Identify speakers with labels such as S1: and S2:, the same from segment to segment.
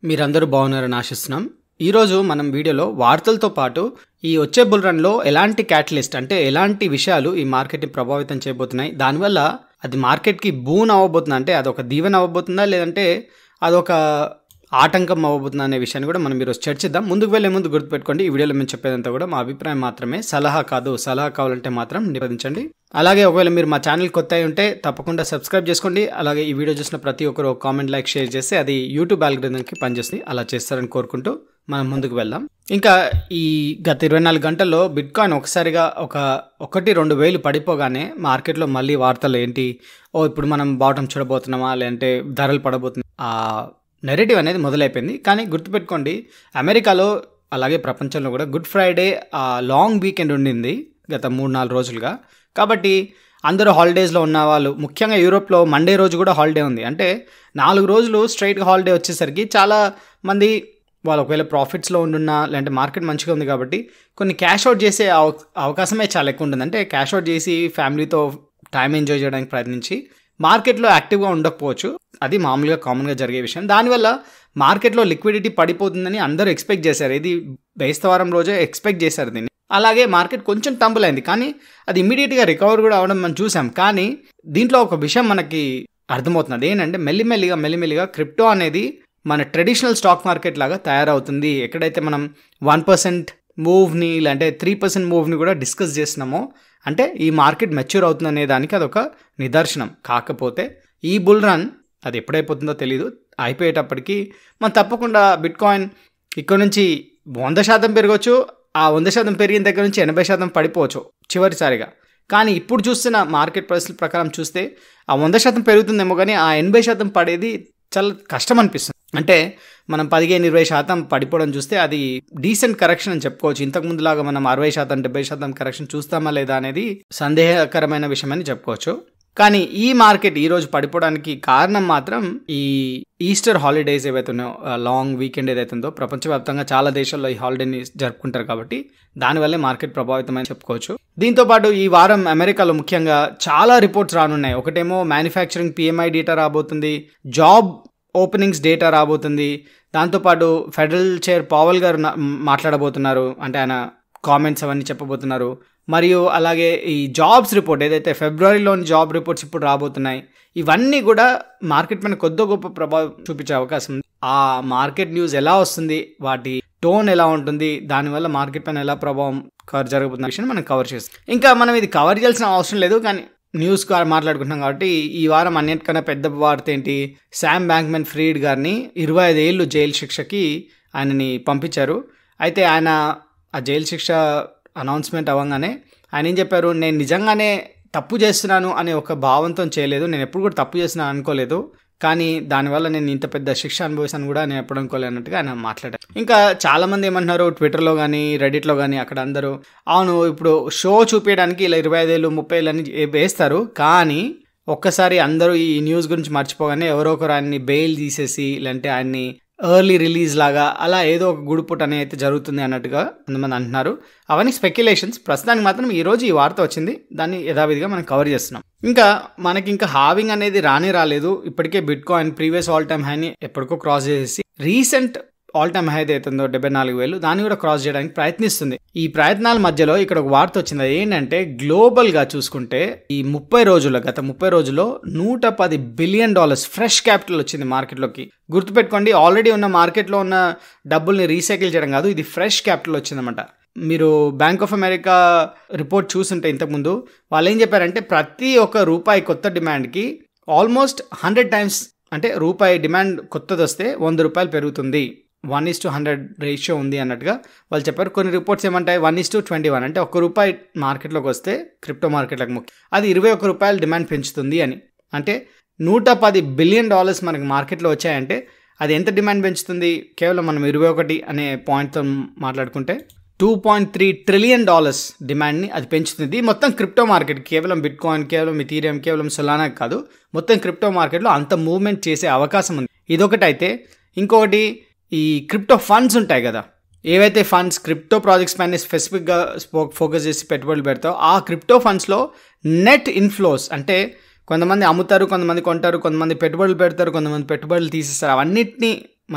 S1: మీరందరూ బాగున్నారని ఆశిస్తున్నాం ఈరోజు మనం వీడియోలో వార్తలతో పాటు ఈ వచ్చే బుల్ రన్లో ఎలాంటి క్యాటలిస్ట్ అంటే ఎలాంటి విషయాలు ఈ మార్కెట్ని ప్రభావితం చేయబోతున్నాయి దానివల్ల అది మార్కెట్కి బూన్ అవ్వబోతుందా అంటే అదొక దీవెన అవ్వబోతుందా లేదంటే అదొక ఆటంకం అవ్వబోతుందా అనే విషయాన్ని కూడా మనం ఈరోజు చర్చిద్దాం ముందుకు వెళ్ళే ముందు గుర్తుపెట్టుకోండి ఈ వీడియోలో మేము చెప్పేదంతా కూడా మా అభిప్రాయం మాత్రమే సలహా కాదు సలహా కావాలంటే మాత్రం నివేదించండి అలాగే ఒకవేళ మీరు మా ఛానల్ కొత్త అయి ఉంటే తప్పకుండా సబ్స్క్రైబ్ చేసుకోండి అలాగే ఈ వీడియో చూసిన ప్రతి ఒక్కరు కామెంట్ లైక్ షేర్ చేస్తే అది యూట్యూబ్ ఆల్గరిథంకి పనిచేస్తుంది అలా చేస్తారని కోరుకుంటూ మనం ముందుకు వెళ్దాం ఇంకా ఈ గత ఇరవై నాలుగు గంటల్లో బిట్ కాయిన్ ఒకసారిగా ఒక ఒకటి రెండు వేలు పడిపోగానే మార్కెట్లో మళ్ళీ వార్తలు ఏంటి ఓ ఇప్పుడు మనం బాటం చూడబోతున్నామా లేదంటే ధరలు పడబోతున్నాయి ఆ నెరేటివ్ అనేది మొదలైపోయింది కానీ గుర్తుపెట్టుకోండి అమెరికాలో అలాగే ప్రపంచంలో కూడా గుడ్ ఫ్రైడే ఆ లాంగ్ వీకెండ్ ఉండింది గత మూడు నాలుగు రోజులుగా కాబట్టి అందరూ హాలిడేస్లో ఉన్న వాళ్ళు ముఖ్యంగా యూరోప్లో మండే రోజు కూడా హాలిడే ఉంది అంటే నాలుగు రోజులు స్ట్రైట్గా హాలిడే వచ్చేసరికి చాలా మంది వాళ్ళు ఒకవేళ ప్రాఫిట్స్లో ఉండున్నా లేదంటే మార్కెట్ మంచిగా ఉంది కాబట్టి కొన్ని క్యాష్ అవుట్ చేసే అవ- అవకాశమే చాలా ఎక్కువ ఉంటుంది అంటే క్యాష్ అవుట్ చేసి ఫ్యామిలీతో టైం ఎంజాయ్ చేయడానికి ప్రయత్నించి మార్కెట్లో యాక్టివ్గా ఉండకపోవచ్చు అది మామూలుగా కామన్గా జరిగే విషయం దానివల్ల మార్కెట్లో లిక్విడిటీ పడిపోతుందని అందరూ ఎక్స్పెక్ట్ చేశారు ఇది బేస్తవారం రోజే ఎక్స్పెక్ట్ చేశారు దీన్ని అలాగే మార్కెట్ కొంచెం టంబుల్ అయింది కానీ అది ఇమీడియట్గా రికవర్ కూడా అవడం మనం చూసాం కానీ దీంట్లో ఒక విషయం మనకి అర్థమవుతున్నది ఏంటంటే మెల్లిమెల్లిగా మెల్లిమెల్లిగా క్రిప్టో అనేది మన ట్రెడిషనల్ స్టాక్ మార్కెట్ లాగా తయారవుతుంది ఎక్కడైతే మనం వన్ పర్సెంట్ మూవ్ని లేదంటే త్రీ పర్సెంట్ మూవ్ని కూడా డిస్కస్ చేస్తున్నామో అంటే ఈ మార్కెట్ మెచ్యూర్ అవుతుంది అనే దానికి అదొక నిదర్శనం కాకపోతే ఈ బుల్ రన్ అది ఎప్పుడైపోతుందో తెలియదు అయిపోయేటప్పటికి మనం తప్పకుండా బిట్ కాయిన్ ఇక్కడ నుంచి వంద శాతం పెరగవచ్చు ఆ వంద శాతం పెరిగిన దగ్గర నుంచి ఎనభై శాతం పడిపోవచ్చు చివరిసారిగా కానీ ఇప్పుడు చూస్తున్న మార్కెట్ పరిస్థితుల ప్రకారం చూస్తే ఆ వంద శాతం పెరుగుతుందేమో కానీ ఆ ఎనభై శాతం పడేది చాలా కష్టం అనిపిస్తుంది అంటే మనం పదిహేను ఇరవై శాతం పడిపోవడం చూస్తే అది డీసెంట్ కరెక్షన్ అని చెప్పుకోవచ్చు ఇంతకు ముందులాగా మనం అరవై శాతం డెబ్బై శాతం కరెక్షన్ చూస్తామా లేదా అనేది సందేహకరమైన విషయం అని చెప్పుకోవచ్చు కానీ ఈ మార్కెట్ ఈ రోజు పడిపోవడానికి కారణం మాత్రం ఈ ఈస్టర్ హాలిడేస్ ఏవైతే ఉన్నాయో లాంగ్ వీకెండ్ ఏదైతే ఉందో ప్రపంచవ్యాప్తంగా చాలా దేశాల్లో ఈ హాలిడేని జరుపుకుంటారు కాబట్టి దానివల్లే మార్కెట్ ప్రభావితమని చెప్పుకోవచ్చు దీంతో పాటు ఈ వారం అమెరికాలో ముఖ్యంగా చాలా రిపోర్ట్స్ రానున్నాయి ఒకటేమో మ్యానుఫ్యాక్చరింగ్ పిఎంఐ డేటా రాబోతుంది జాబ్ ఓపెనింగ్స్ డేటా రాబోతుంది దాంతోపాటు ఫెడరల్ చైర్ పావల్ గారు నా- మాట్లాడబోతున్నారు అంటే ఆయన కామెంట్స్ అవన్నీ చెప్పబోతున్నారు మరియు అలాగే ఈ జాబ్స్ రిపోర్ట్ ఏదైతే ఫిబ్రవరిలోని జాబ్ రిపోర్ట్స్ ఇప్పుడు రాబోతున్నాయి ఇవన్నీ కూడా మార్కెట్ పైన కొద్ది గొప్ప ప్రభావం చూపించే అవకాశం ఉంది ఆ మార్కెట్ న్యూస్ ఎలా వస్తుంది వాటి టోన్ ఎలా ఉంటుంది దానివల్ల మార్కెట్ పైన ఎలా ప్రభావం కవర్ జరగబోతున్న విషయాన్ని మనం కవర్ చేస్తాం ఇంకా మనం ఇది కవర్ చేయాల్సిన అవసరం లేదు కానీ న్యూస్ కా- మాట్లాడుకుంటున్నాం కాబట్టి ఈ వారం అన్నిటికన్నా పెద్ద వార్త ఏంటి శామ్ బ్యాంక్మెన్ ఫ్రీడ్ గారిని ఇరవై ఐదు ఏళ్ళు జైలు శిక్షకి ఆయనని పంపించారు అయితే ఆయన ఆ జైలు శిక్ష అనౌన్స్మెంట్ అవ్వగానే ఆయన ఏం చెప్పారు నేను నిజంగానే తప్పు చేస్తున్నాను అనే ఒక భావంతో చేయలేదు నేను ఎప్పుడు కూడా తప్పు చేస్తున్నాను అనుకోలేదు కానీ దానివల్ల నేను ఇంత పెద్ద శిక్ష అనుభవిస్తాను కూడా నేను ఎప్పుడు అనుకోలేదు అన్నట్టుగా ఆయన మాట్లాడారు ఇంకా చాలా మంది ఏమంటున్నారు ట్విట్టర్లో కానీ రెడిట్లో కానీ అక్కడ అందరూ అవును ఇప్పుడు షో చూపించడానికి ఇలా ఇరవై ఐదేళ్ళు ముప్పై ఏళ్ళు అని వేస్తారు కానీ ఒక్కసారి అందరూ ఈ న్యూస్ గురించి మర్చిపోగానే ఎవరో ఒకరు ఆయన్ని బెయిల్ తీసేసి లేదంటే ఆయన్ని ఎర్లీ రిలీజ్ లాగా అలా ఏదో ఒక గుడిపుట్ అనేది అయితే జరుగుతుంది అన్నట్టుగా కొంతమంది అంటున్నారు అవన్నీ స్పెక్యులేషన్స్ ప్రస్తుతానికి మాత్రం ఈ రోజు ఈ వార్త వచ్చింది దాన్ని యథావిధిగా మనం కవర్ చేస్తున్నాం ఇంకా మనకి ఇంకా హావింగ్ అనేది రానే రాలేదు ఇప్పటికే bitcoin previous all time హైని ఎప్పటికో క్రాస్ చేసి రీసెంట్ ఆల్ టైమ్ హై అవుతుందో డెబ్బై నాలుగు వేలు దాన్ని కూడా క్రాస్ చేయడానికి ప్రయత్నిస్తుంది ఈ ప్రయత్నాల మధ్యలో ఇక్కడ ఒక వార్త వచ్చింది అది ఏంటంటే గ్లోబల్ గా చూసుకుంటే ఈ ముప్పై రోజుల్లో గత ముప్పై రోజుల్లో నూట పది బిలియన్ డాలర్స్ ఫ్రెష్ క్యాపిటల్ వచ్చింది మార్కెట్లోకి గుర్తుపెట్టుకోండి ఆల్రెడీ ఉన్న మార్కెట్లో ఉన్న డబ్బుల్ని రీసైకిల్ చేయడం కాదు ఇది ఫ్రెష్ క్యాపిటల్ వచ్చిందన్నమాట మీరు బ్యాంక్ ఆఫ్ అమెరికా రిపోర్ట్ చూసుంటే ఇంతకుముందు వాళ్ళు ఏం చెప్పారంటే ప్రతి ఒక్క రూపాయి కొత్త డిమాండ్కి ఆల్మోస్ట్ హండ్రెడ్ టైమ్స్ అంటే రూపాయి డిమాండ్ కొత్తది వస్తే వంద రూపాయలు పెరుగుతుంది one is to hundred ratio ఉంది అన్నట్టుగా వాళ్ళు చెప్పారు కొన్ని రిపోర్ట్స్ ఏమంటాయి one is to twenty one అంటే ఒక్క రూపాయి మార్కెట్లోకి వస్తే క్రిప్టో మార్కెట్లకు ముఖ్యం అది ఇరవై ఒక్క రూపాయలు డిమాండ్ పెంచుతుంది అని అంటే నూట పది బిలియన్ డాలర్స్ మనకి మార్కెట్లో వచ్చాయంటే అది ఎంత డిమాండ్ పెంచుతుంది కేవలం మనం ఇరవై ఒకటి అనే పాయింట్తో మాట్లాడుకుంటే two point three trillion dollars డిమాండ్ని అది పెంచుతుంది మొత్తం క్రిప్టో మార్కెట్ కేవలం బిట్ కాయిన్ కేవలం ఇథీరియం కేవలం సొలానా కాదు మొత్తం క్రిప్టో మార్కెట్లో అంత మూవ్మెంట్ చేసే అవకాశం ఉంది ఇదొకటి అయితే ఇంకొకటి ఈ క్రిప్టో ఫండ్స్ ఉంటాయి కదా ఏవైతే ఫండ్స్ క్రిప్టో ప్రాజెక్ట్స్ పైన స్పెసిఫిక్గా ఫోకస్ చేసి పెట్టుబడులు పెడతావు ఆ క్రిప్టో ఫండ్స్లో నెట్ ఇన్ఫ్లోస్ అంటే కొంతమంది అమ్ముతారు కొంతమంది కొంటారు కొంతమంది పెట్టుబడులు పెడతారు కొంతమంది పెట్టుబడులు తీసేస్తారు అవన్నిటిని మనం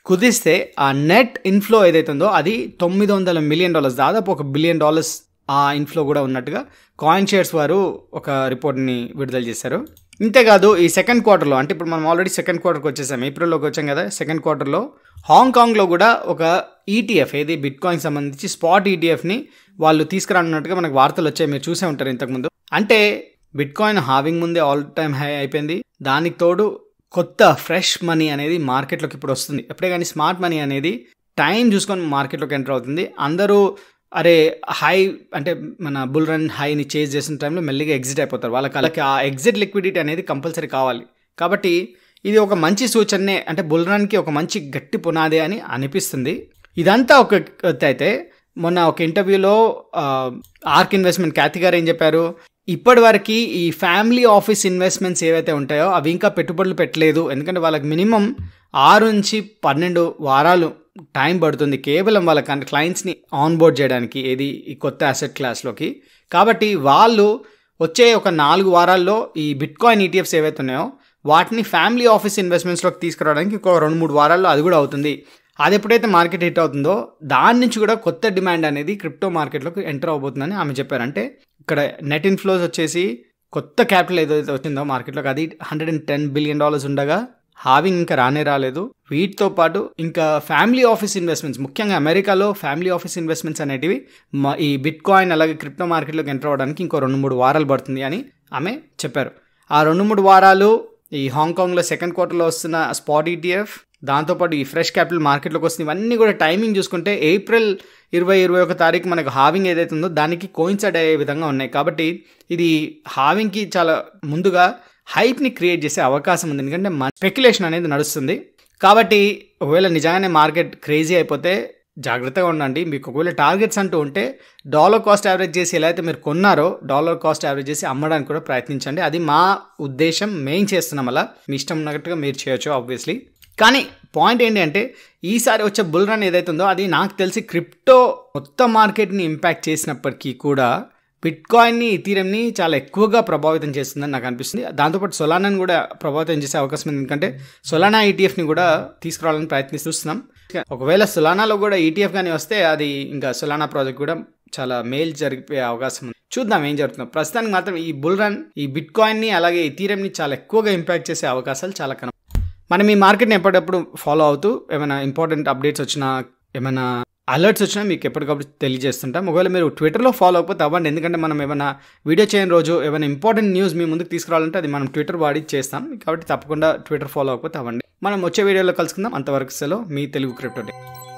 S1: కుదిస్తే ఆ నెట్ ఇన్ఫ్లో ఏదైతే ఉందో అది తొమ్మిది వందల మిలియన్ డాలర్స్ దాదాపు ఒక బిలియన్ డాలర్స్ ఆ ఇన్ఫ్లో కూడా ఉన్నట్టుగా కాయిన్ షేర్స్ వారు ఒక రిపోర్ట్ని విడుదల చేశారు ఇంతేకాదు ఈ సెకండ్ క్వార్టర్లో అంటే ఇప్పుడు మనం ఆల్రెడీ సెకండ్ క్వార్టర్కి వచ్చేసాం ఏప్రిల్లోకి వచ్చాం కదా సెకండ్ క్వార్టర్లో హాంకాంగ్లో కూడా ఒక ఈటీఎఫ్ ఏది బిట్ కాయిన్ సంబంధించి స్పాట్ ఈటీఎఫ్ని వాళ్ళు తీసుకురానున్నట్టుగా మనకు వార్తలు వచ్చాయి మీరు చూసే ఉంటారు ఇంతకుముందు అంటే బిట్ కాయిన్ హావింగ్ ముందే ఆల్ టైమ్ హై అయిపోయింది దానికి తోడు కొత్త ఫ్రెష్ మనీ అనేది మార్కెట్లోకి ఇప్పుడు వస్తుంది ఎప్పుడే కానీ స్మార్ట్ మనీ అనేది టైం చూసుకొని మార్కెట్లోకి ఎంటర్ అవుతుంది అందరూ అరే హై అంటే మన బుల్ రన్ హైని చేజ్ చేసిన టైంలో మెల్లిగా ఎగ్జిట్ అయిపోతారు వాళ్ళకి వాళ్ళకి ఆ ఎగ్జిట్ లిక్విడిటీ అనేది కంపల్సరీ కావాలి కాబట్టి ఇది ఒక మంచి సూచనే అంటే బుల్ రన్కి ఒక మంచి గట్టి పునాది అని అనిపిస్తుంది ఇదంతా ఒక ఎత్తు అయితే మొన్న ఒక ఇంటర్వ్యూలో ఆర్క్ ఇన్వెస్ట్మెంట్ ఖ్యాతి గారు ఏం చెప్పారు ఇప్పటి వరకు ఈ ఫ్యామిలీ ఆఫీస్ ఇన్వెస్ట్మెంట్స్ ఏవైతే ఉంటాయో అవి ఇంకా పెట్టుబడులు పెట్టలేదు ఎందుకంటే వాళ్ళకి మినిమం ఆరు నుంచి పన్నెండు వారాలు టైం పడుతుంది కేవలం వాళ్ళ క్లయింట్స్ని ఆన్ బోర్డ్ చేయడానికి ఏది ఈ కొత్త అసెట్ క్లాస్లోకి కాబట్టి వాళ్ళు వచ్చే ఒక నాలుగు వారాల్లో ఈ బిట్ కాయిన్ ఈటీఎఫ్స్ ఏవైతే ఉన్నాయో వాటిని ఫ్యామిలీ ఆఫీస్ ఇన్వెస్ట్మెంట్స్లోకి తీసుకురావడానికి ఇంకో రెండు మూడు వారాల్లో అది కూడా అవుతుంది అది ఎప్పుడైతే మార్కెట్ హిట్ అవుతుందో దాని నుంచి కూడా కొత్త డిమాండ్ అనేది క్రిప్టో మార్కెట్లోకి ఎంటర్ అవబోతుందని ఆమె చెప్పారు అంటే ఇక్కడ నెట్ ఇన్ఫ్లోస్ వచ్చేసి కొత్త క్యాపిటల్ ఏదైతే వచ్చిందో మార్కెట్లోకి అది hundred and ten billion dollars ఉండగా హావింగ్ ఇంకా రానే రాలేదు వీటితో పాటు ఇంకా ఫ్యామిలీ ఆఫీస్ ఇన్వెస్ట్మెంట్స్ ముఖ్యంగా అమెరికాలో ఫ్యామిలీ ఆఫీస్ ఇన్వెస్ట్మెంట్స్ అనేటివి ఈ బిట్ కాయిన్ అలాగే క్రిప్టో మార్కెట్లోకి ఎంటర్ అవ్వడానికి ఇంకో రెండు మూడు వారాలు పడుతుంది అని ఆమె చెప్పారు ఆ రెండు మూడు వారాలు ఈ హాంకాంగ్లో సెకండ్ క్వార్టర్లో వస్తున్న స్పాట్ ఈటీఎఫ్ దాంతోపాటు ఈ ఫ్రెష్ క్యాపిటల్ మార్కెట్లోకి వస్తుంది ఇవన్నీ కూడా టైమింగ్ చూసుకుంటే ఏప్రిల్ ఇరవై ఇరవై ఒక తారీఖు మనకు హావింగ్ ఏదైతే ఉందో దానికి కోయిన్సైడ్ అయ్యే విధంగా ఉన్నాయి కాబట్టి ఇది హావింగ్కి చాలా ముందుగా హైప్ని క్రియేట్ చేసే అవకాశం ఉంది ఎందుకంటే స్పెక్యులేషన్ అనేది నడుస్తుంది కాబట్టి ఒకవేళ నిజంగానే మార్కెట్ క్రేజీ అయిపోతే జాగ్రత్తగా ఉండండి మీకు ఒకవేళ టార్గెట్స్ అంటూ ఉంటే డాలర్ కాస్ట్ యావరేజ్ చేసి ఎలా అయితే మీరు కొన్నారో డాలర్ కాస్ట్ యావరేజ్ చేసి అమ్మడానికి కూడా ప్రయత్నించండి అది మా ఉద్దేశం మెయిన్ చేస్తున్నాం అలా మీ ఇష్టం ఉన్నట్టుగా మీరు చేయొచ్చు ఆబ్వియస్లీ కానీ పాయింట్ ఏంటి అంటే ఈసారి వచ్చే బుల్ రన్ ఏదైతే ఉందో అది నాకు తెలిసి క్రిప్టో మొత్తం మార్కెట్ని ఇంపాక్ట్ చేసినప్పటికీ కూడా బిట్ కాయిన్ని ఇథీరియంని చాలా ఎక్కువగా ప్రభావితం చేస్తుందని నాకు అనిపిస్తుంది దాంతోపాటు సొలానాని కూడా ప్రభావితం చేసే అవకాశం ఉంది ఎందుకంటే సొలానా ఈటీఎఫ్ని కూడా తీసుకురావాలని ప్రయత్నిస్తున్నాం ఒకవేళ సొలానాలో కూడా ఈటీఎఫ్ కానీ వస్తే అది ఇంకా సొలానా ప్రాజెక్ట్ కూడా చాలా మేల్ జరిగిపోయే అవకాశం ఉంది చూద్దాం ఏం జరుగుతుందో ప్రస్తుతానికి మాత్రం ఈ బుల్ రన్ ఈ బిట్ కాయిన్ని అలాగే ఇథీరియంని చాలా ఎక్కువగా ఇంపాక్ట్ చేసే అవకాశాలు చాలా కన మనం ఈ మార్కెట్ని ఎప్పటికప్పుడు ఫాలో అవుతూ ఏమైనా ఇంపార్టెంట్ అప్డేట్స్ వచ్చినా ఏమైనా అలర్ట్స్ వచ్చినా మీకు ఎప్పటికప్పుడు తెలియజేస్తుంటాం ఒకవేళ మీరు ట్విట్టర్లో ఫాలో అయిపోతే అవ్వండి ఎందుకంటే మనం ఏమైనా వీడియో చేయని రోజు ఏమైనా ఇంపార్టెంట్ న్యూస్ మీ ముందుకు తీసుకురావాలంటే అది మనం ట్విట్టర్ వాడి చేస్తాం కాబట్టి తప్పకుండా ట్విట్టర్ ఫాలో అయిపోతే అవ్వండి మనం వచ్చే వీడియోలో కలుసుకుందాం అంతవరకు సెలవు మీ తెలుగు క్రిప్టో డే